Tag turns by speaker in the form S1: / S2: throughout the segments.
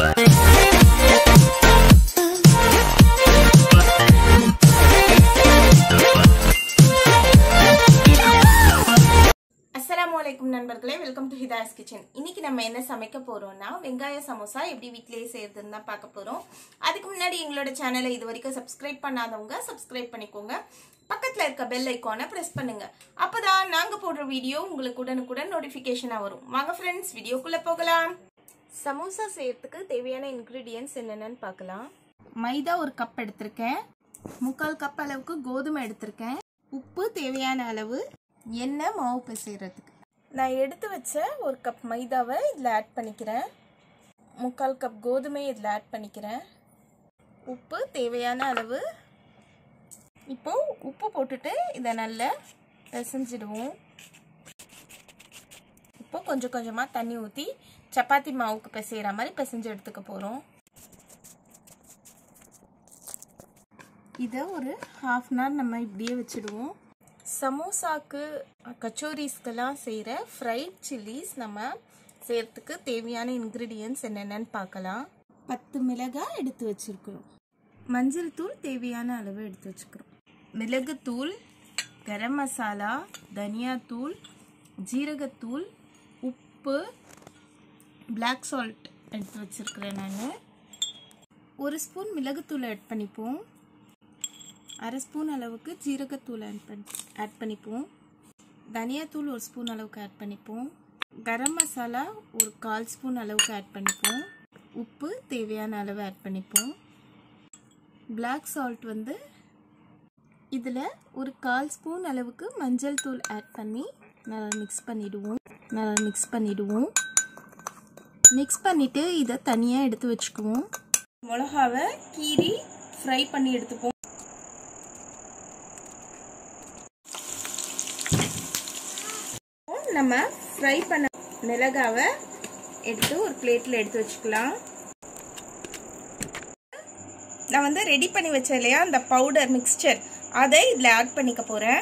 S1: அஸ்ஸலாமு அலைக்கும் நண்பர்களே வெல்கம் டு ஹிதாஸ் கிச்சன் இன்னைக்கு நம்ம என்ன சமைக்க போறோம்னா வெங்காய சமோசா எப்படி வீட்டிலேயே செய்யறதுன்னு தான் பார்க்க போறோம் அதுக்கு முன்னாடி எங்களோட சேனலை இது வரைக்கும் சப்ஸ்கிரைப் பண்ணாதவங்க சப்ஸ்கிரைப் பண்ணிக்கோங்க பக்கத்துல இருக்க பெல் ஐக்கானை பிரஸ் பண்ணுங்க அப்பதான் நாங்க போடுற வீடியோ உங்களுக்கு உடனுக்குடன் நோட்டிபிகேஷனா வரும் வாங்க ஃப்ரெண்ட்ஸ் வீடியோக்குள்ள போகலாம் சமோசா செய்யறதுக்கு தேவையான இன்கிரீடியன்ஸ் என்னென்னு பார்க்கலாம் மைதா ஒரு கப் எடுத்திருக்கேன் முக்கால் கப் அளவுக்கு கோதுமை எடுத்திருக்கேன் உப்பு தேவையான அளவு எண்ணெய் மாவு பிசைகிறதுக்கு நான் எடுத்து வச்ச ஒரு கப் மைதாவை இதில் ஆட் பண்ணிக்கிறேன் முக்கால் கப் கோதுமை இதில் ஆட் பண்ணிக்கிறேன் உப்பு தேவையான அளவு இப்போ உப்பு போட்டுட்டு இதை நல்லா பிசைஞ்சிடுவோம் இப்போ கொஞ்சம் கொஞ்சமாக தண்ணி ஊற்றி சப்பாத்தி மாவுக்கு பிசைகிற மாதிரி பிசைஞ்சு எடுத்துக்க போகிறோம் இதை ஒரு ஹாஃப் அன் ஹவர் நம்ம இப்படியே வச்சுடுவோம் சமோசாக்கு கச்சோரிஸ்க்கெல்லாம் செய்கிற ஃப்ரைட் சில்லிஸ் நம்ம செய்யறதுக்கு தேவையான இன்க்ரீடியன்ஸ் என்னென்னு பார்க்கலாம் பத்து மிளகாய் எடுத்து வச்சுருக்கிறோம் மஞ்சள் தூள் தேவையான அளவு எடுத்து வச்சுக்கிறோம் மிளகுத்தூள் கரம் மசாலா தனியாத்தூள் ஜீரகத்தூள் உப்பு பிளாக் சால்ட் எடுத்து வச்சுருக்கிறேன் நான் ஒரு ஸ்பூன் மிளகுத்தூள் ஆட் பண்ணிப்போம் அரை ஸ்பூன் அளவுக்கு ஜீரகத்தூள் ஆட் பண்ணி ஆட் பண்ணிப்போம் தனியாத்தூள் ஒரு ஸ்பூன் அளவுக்கு ஆட் பண்ணிப்போம் கரம் மசாலா ஒரு கால் ஸ்பூன் அளவுக்கு ஆட் பண்ணிப்போம் உப்பு தேவையான அளவு ஆட் பண்ணிப்போம் பிளாக் சால்ட் வந்து இதில் ஒரு கால் ஸ்பூன் அளவுக்கு மஞ்சள் தூள் ஆட் பண்ணி நல்லா மிக்ஸ் பண்ணிவிடுவோம் நல்லா மிக்ஸ் பண்ணிவிடுவோம் மிக்ஸ் பண்ணிவிட்டு இதை தனியாக எடுத்து வச்சுக்குவோம் மிளகாவை கீரி ஃப்ரை பண்ணி எடுத்துப்போம் நம்ம ஃப்ரை பண்ண மிளகாவை எடுத்து ஒரு பிளேட்டில் எடுத்து வச்சுக்கலாம் நான் வந்து ரெடி பண்ணி வச்சேன் இல்லையா அந்த பவுடர் மிக்ஸ்சர் அதை இதில் ஆட் பண்ணிக்க போகிறேன்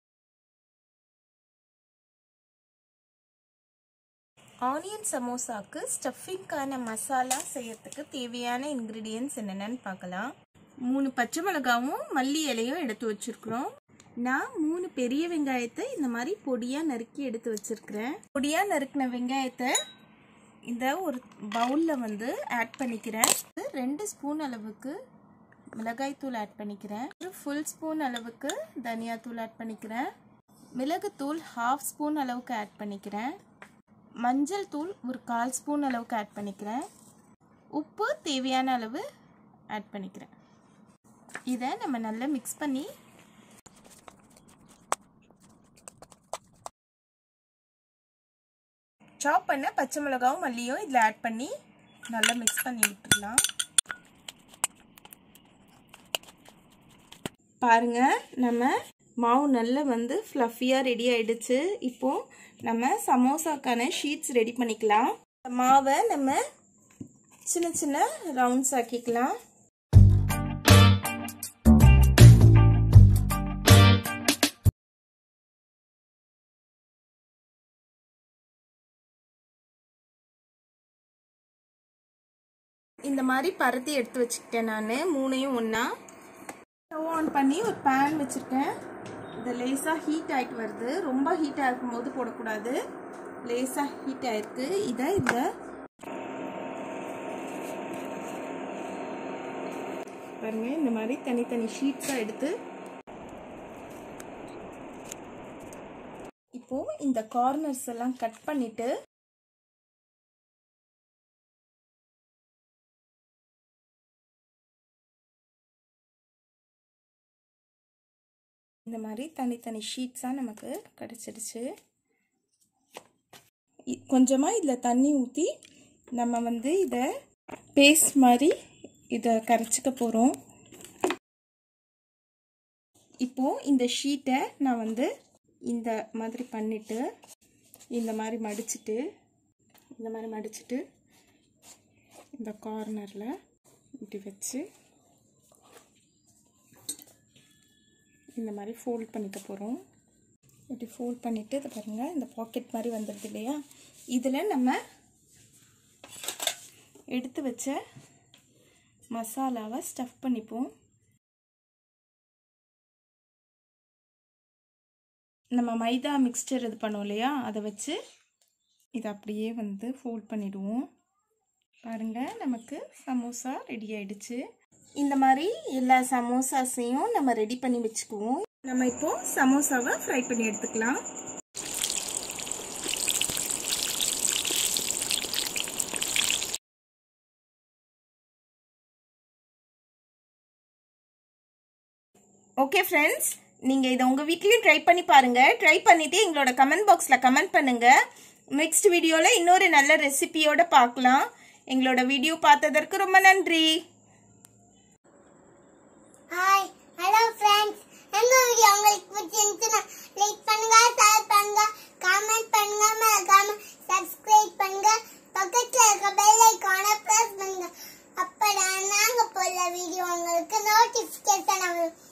S1: ஆனியன் சமோசாக்கு ஸ்டஃபிங்க்கான மசாலா செய்யறதுக்கு தேவையான இன்க்ரீடியன்ஸ் என்னென்னு பார்க்கலாம் மூணு பச்சை மிளகாவும் மல்லி இலையும் எடுத்து வச்சுருக்குறோம் நான் மூணு பெரிய வெங்காயத்தை இந்த மாதிரி பொடியாக நறுக்கி எடுத்து வச்சுருக்கிறேன் பொடியாக நறுக்கின வெங்காயத்தை இந்த ஒரு பவுலில் வந்து ஆட் பண்ணிக்கிறேன் ரெண்டு ஸ்பூன் அளவுக்கு மிளகாய்த்தூள் ஆட் பண்ணிக்கிறேன் ஒரு ஃபுல் ஸ்பூன் அளவுக்கு தனியாத்தூள் ஆட் பண்ணிக்கிறேன் மிளகுத்தூள் ஹாஃப் ஸ்பூன் அளவுக்கு ஆட் பண்ணிக்கிறேன் மஞ்சள் தூள் ஒரு கால் ஸ்பூன் அளவுக்கு ஆட் பண்ணிக்கிறேன் உப்பு தேவையான அளவு ஆட் பண்ணிக்கிறேன் இதை நம்ம நல்லா மிக்ஸ் பண்ணி சாப் பண்ண பச்சை மிளகாவும் மல்லியும் இதில் ஆட் பண்ணி நல்லா மிக்ஸ் பண்ணி விட்டுடலாம் பாருங்க நம்ம மாவு நல்லா வந்து ஃப்ளஃபியாக ரெடி ஆயிடுச்சு இப்போ நம்ம சமோசாக்கான ஷீட்ஸ் ரெடி பண்ணிக்கலாம் மாவை நம்ம சின்ன சின்ன ரவுண்ட்ஸ் ஆக்கிக்கலாம் இந்த மாதிரி பருத்தி எடுத்து வச்சுக்கிட்டேன் நான் மூணையும் ஒன்றா ஸ்டவ் ஆன் பண்ணி ஒரு பேன் வச்சுருக்கேன் இது லேசாக ஹீட் ஆகிட்டு வருது ரொம்ப ஹீட் ஆகும் போது போடக்கூடாது லேசாக ஹீட் ஆகிருக்கு இதை இதில் பாருங்க இந்த மாதிரி தனித்தனி ஷீட்ஸாக எடுத்து இப்போ இந்த கார்னர்ஸ் எல்லாம் கட் பண்ணிட்டு இந்த மாதிரி தனித்தனி ஷீட்ஸாக நமக்கு கிடச்சிடுச்சு கொஞ்சமாக இதில் தண்ணி ஊற்றி நம்ம வந்து இதை பேஸ்ட் மாதிரி இதை கரைச்சிக்க போகிறோம் இப்போது இந்த ஷீட்டை நான் வந்து இந்த மாதிரி பண்ணிவிட்டு இந்த மாதிரி மடிச்சுட்டு இந்த மாதிரி மடிச்சுட்டு இந்த கார்னரில் இப்படி வச்சு இந்த மாதிரி ஃபோல்ட் பண்ணிக்க போகிறோம் இப்படி ஃபோல்ட் பண்ணிவிட்டு இதை பாருங்கள் இந்த பாக்கெட் மாதிரி வந்துடுது இல்லையா இதில் நம்ம எடுத்து வச்ச மசாலாவை ஸ்டஃப் பண்ணிப்போம் நம்ம மைதா மிக்ஸ்சர் இது பண்ணோம் இல்லையா அதை வச்சு இதை அப்படியே வந்து ஃபோல்ட் பண்ணிடுவோம் பாருங்கள் நமக்கு சமோசா ரெடி ஆயிடுச்சு இந்த மாதிரி எல்லா சமோசாஸையும் நம்ம ரெடி பண்ணி வச்சுக்குவோம் நம்ம இப்போ சமோசாவை ஃப்ரை பண்ணி எடுத்துக்கலாம் ஓகே ஃப்ரெண்ட்ஸ் நீங்கள் இதை உங்கள் வீட்லேயும் ட்ரை பண்ணி பாருங்கள் ட்ரை பண்ணிவிட்டு எங்களோட கமெண்ட் பாக்ஸில் கமெண்ட் பண்ணுங்கள் நெக்ஸ்ட் வீடியோவில் இன்னொரு நல்ல ரெசிபியோட பார்க்கலாம் எங்களோட வீடியோ பார்த்ததற்கு ரொம்ப நன்றி
S2: ஹாய் ஹலோ ஃப்ரெண்ட்ஸ் எங்க வீடியோ உங்களுக்கு பிடிச்சிருந்துச்சுன்னா லைக் பண்ணுங்க ஷேர் பண்ணுங்க கமெண்ட் பண்ணுங்க மறக்காம சப்ஸ்கிரைப் பண்ணுங்க பக்கத்துல இருக்க பெல் ஐகானை பிரஸ் பண்ணுங்க அப்பதான் நாங்க போடுற வீடியோ உங்களுக்கு நோட்டிபிகேஷன் ஆகும்